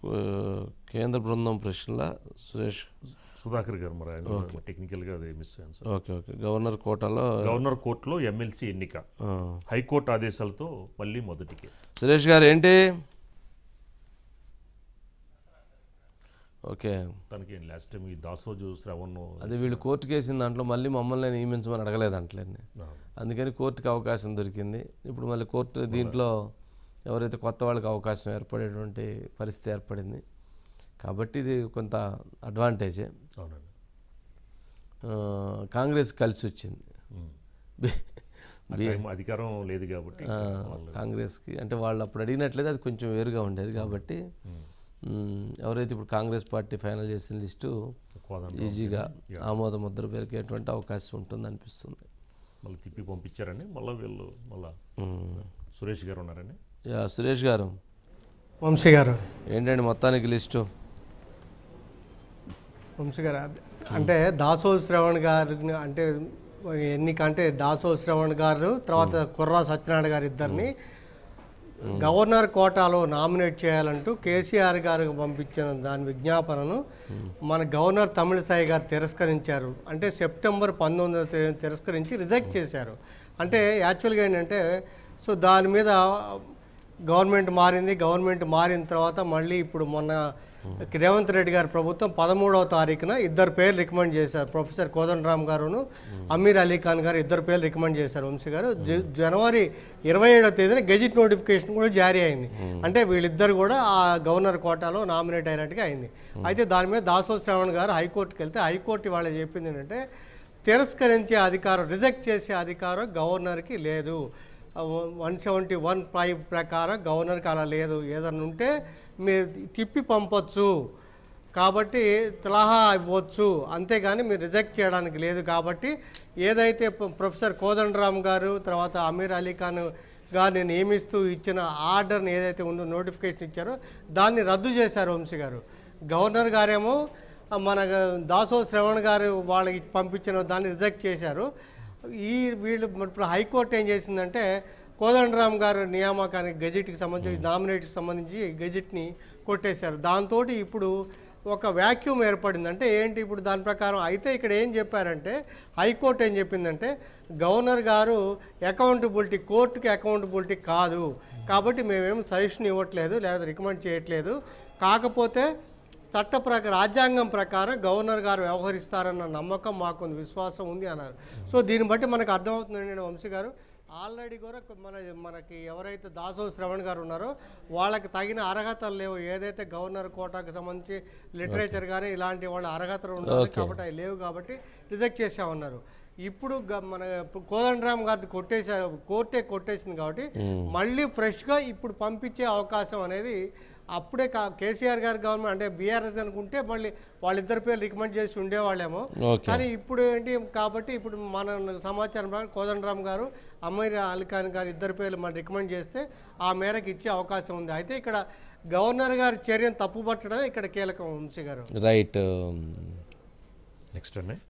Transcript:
ఆ, కేంద్ర బృందం ప్రశ్నల సురేష్ సుధాకర్ గారు మరి ఆయన టెక్నికల్గా అదే మిస్ అయ్యాను సార్ ఓకే ఓకే గవర్నర్ కోటాలో గవర్నర్ కోర్టులో ఎమ్మెల్సీ ఎన్నిక ఆ. హైకోర్టు ఆదేశాలతో మళ్ళీ మొదటికి సురేష్ గారు ఏంటి ఓకే తనకి లాస్ట్ టైం ఈ దాసోజు శ్రవణ్ అది వీళ్ళు కోర్టుకి వేసిన దాంట్లో మళ్ళీ మమ్మల్ని నియమించమని అడగలేదు అంటలేండి అందుకని కోర్టుకి అవకాశం దొరికింది ఇప్పుడు మళ్ళీ కోర్టు దీంట్లో ఎవరైతే కొత్త వాళ్ళకి అవకాశం ఏర్పడేటువంటి పరిస్థితి ఏర్పడింది కాబట్టి ఇది కొంత అడ్వాంటేజే అవునండి ఆ, కాంగ్రెస్ కలిసి వచ్చింది ఉమ్. బి- ఆ టైం అధికారం లేదు కాబట్టి ఆ, కాంగ్రెస్కి అంటే వాళ్ళు అప్పుడు అడిగినట్లయితే అది కొంచెం వేరుగా ఉండేది కాబట్టి మ్, ఎవరైతే ఇప్పుడు కాంగ్రెస్ పార్టీ ఫైనల్ చేసిన లిస్టు కోదండ ఈజీగా ఆమోద ముద్ర పెరిగేటువంటి అవకాశం ఉంటుంది అనిపిస్తుంది మళ్ళీ తిప్పి పంపించారండి మళ్ళీ వీళ్ళు మళ్ళీ మ్. సురేష్ గారు ఉన్నారండి యా సురేష్ గారు వంశీ గారు ఏంటండి మొత్తానికి లిస్టు వంశీ గారు అంటే దాసో శ్రవణ్ గారిని అంటే ఎన్నిక అంటే దాసో శ్రవణ్ గారు తర్వాత కుర్రా సత్యనారాయణ గారు ఇద్దరిని గవర్నర్ కోటాలో నామినేట్ చేయాలంటూ కేసీఆర్ గారికి పంపించిన దాని విజ్ఞాపనను మన గవర్నర్ తమిళసాయి గారు తిరస్కరించారు అంటే సెప్టెంబర్ పంతొమ్మిది తిరస్కరించి రిజెక్ట్ చేశారు అంటే యాక్చువల్గా ఏంటంటే సో దాని మీద గవర్నమెంట్ మారింది గవర్నమెంట్ మారిన తర్వాత మళ్ళీ ఇప్పుడు మొన్న రేవంత్ రెడ్డి గారి ప్రభుత్వం పదమూడవ తారీఖున ఇద్దరు పేర్లు రికమెండ్ చేశారు ప్రొఫెసర్ కోదండరామ్ గారును అమీర్ అలీ ఖాన్ గారు ఇద్దరు పేర్లు రికమెండ్ చేశారు వంశీ గారు జ- జనవరి ఇరవై ఏడవ తేదీన గెజిట్ నోటిఫికేషన్ కూడా జారీ అయింది అంటే వీళ్ళిద్దరు కూడా ఆ గవర్నర్ కోటాలో నామినేట్ అయినట్టుగా అయింది అయితే దాని మీద దాసో శ్రావణ్ గారు హైకోర్టుకి వెళ్తే హైకోర్టు వాళ్ళు చెప్పింది ఏంటంటే తిరస్కరించే అధికారం రిజెక్ట్ చేసే అధికారం గవర్నర్కి లేదు వన్ సెవెంటీ వన్ ఫైవ్ ప్రకారం గవర్నర్కి అలా లేదు ఏదన్నా ఉంటే మీరు తిప్పి పంపొచ్చు కాబట్టి సలహా ఇవ్వచ్చు అంతేగాని మీరు రిజెక్ట్ చేయడానికి లేదు కాబట్టి ఏదైతే ప్రొ- ప్రొఫెసర్ కోదండరామ్ గారు తర్వాత అమీర్ అలీ ఖాన్ గారిని నియమిస్తూ ఇచ్చిన ఆర్డర్ని ఏదైతే ఉందో నోటిఫికేషన్ ఇచ్చారో దాన్ని రద్దు చేశారు వంశీ గారు గవర్నర్ గారేమో ఆ, మన దాసో శ్రవణ్ గారు వాళ్ళకి పంపించిన దాన్ని రిజెక్ట్ చేశారు ఈ వీళ్ళు ఇప్పుడు హైకోర్టు ఏం చేసిందంటే కోదండరామ్ గారు నియామకానికి గెజిట్కి సంబంధించి నామినేట్కి సంబంధించి గెజిట్ని కొట్టేశారు దాంతో ఇప్పుడు ఒక వ్యాక్యూమ్ ఏర్పడింది అంటే ఏంటి ఇప్పుడు దాని ప్రకారం అయితే ఇక్కడ ఏం చెప్పారంటే హైకోర్టు ఏం చెప్పిందంటే గవర్నర్ గారు అకౌంటబిలిటీ కోర్టుకి అకౌంటబిలిటీ కాదు కాబట్టి మేమేం సజెషన్ ఇవ్వట్లేదు లేదా రికమెండ్ చేయట్లేదు కాకపోతే చట్ట ప్రకారం రాజ్యాంగం ప్రకారం గవర్నర్ గారు వ్యవహరిస్తారన్న నమ్మకం మాకు విశ్వాసం ఉంది అన్నారు సో దీన్ని బట్టి మనకు అర్థమవుతుందండి వంశీ గారు ఆల్రెడీ కూడా మన మనకి ఎవరైతే దాసో శ్రవణ్ గారు ఉన్నారో వాళ్ళకి తగిన అర్హతలు లేవు ఏదైతే గవర్నర్ కోటాకు సంబంధించి లిటరేచర్ కానీ ఇలాంటి వాళ్ళ అర్హతలు ఉన్నారు కాబట్టి అవి లేవు కాబట్టి రిజెక్ట్ చేసామన్నారు ఇప్పుడు గ- మన ఇప్పుడు కోదండరామ్ గారిది కొట్టేశారు కోర్టే కొట్టేసింది కాబట్టి మళ్ళీ ఫ్రెష్గా ఇప్పుడు పంపించే అవకాశం అనేది అప్పుడే కా కేసీఆర్ గారి గవర్నమెంట్ అంటే బీఆర్ఎస్ అనుకుంటే మళ్ళీ వాళ్ళిద్దరి పేర్లు రికమెండ్ చేసి ఉండేవాళ్ళేమో ఓకే. కానీ ఇప్పుడు ఏంటి కాబట్టి ఇప్పుడు మన సమాచారం ప్రకారం కోదండరామ్ గారు అమీర్ అలీ ఖాన్ గారు ఇద్దరు పేర్లు మనం రికమెండ్ చేస్తే ఆ మేరకు ఇచ్చే అవకాశం ఉంది అయితే ఇక్కడ గవర్నర్ గారి చర్యను తప్పుపట్టడమే ఇక్కడ కీలకం వంశీ గారు రైట్ నెక్స్ట్ అండి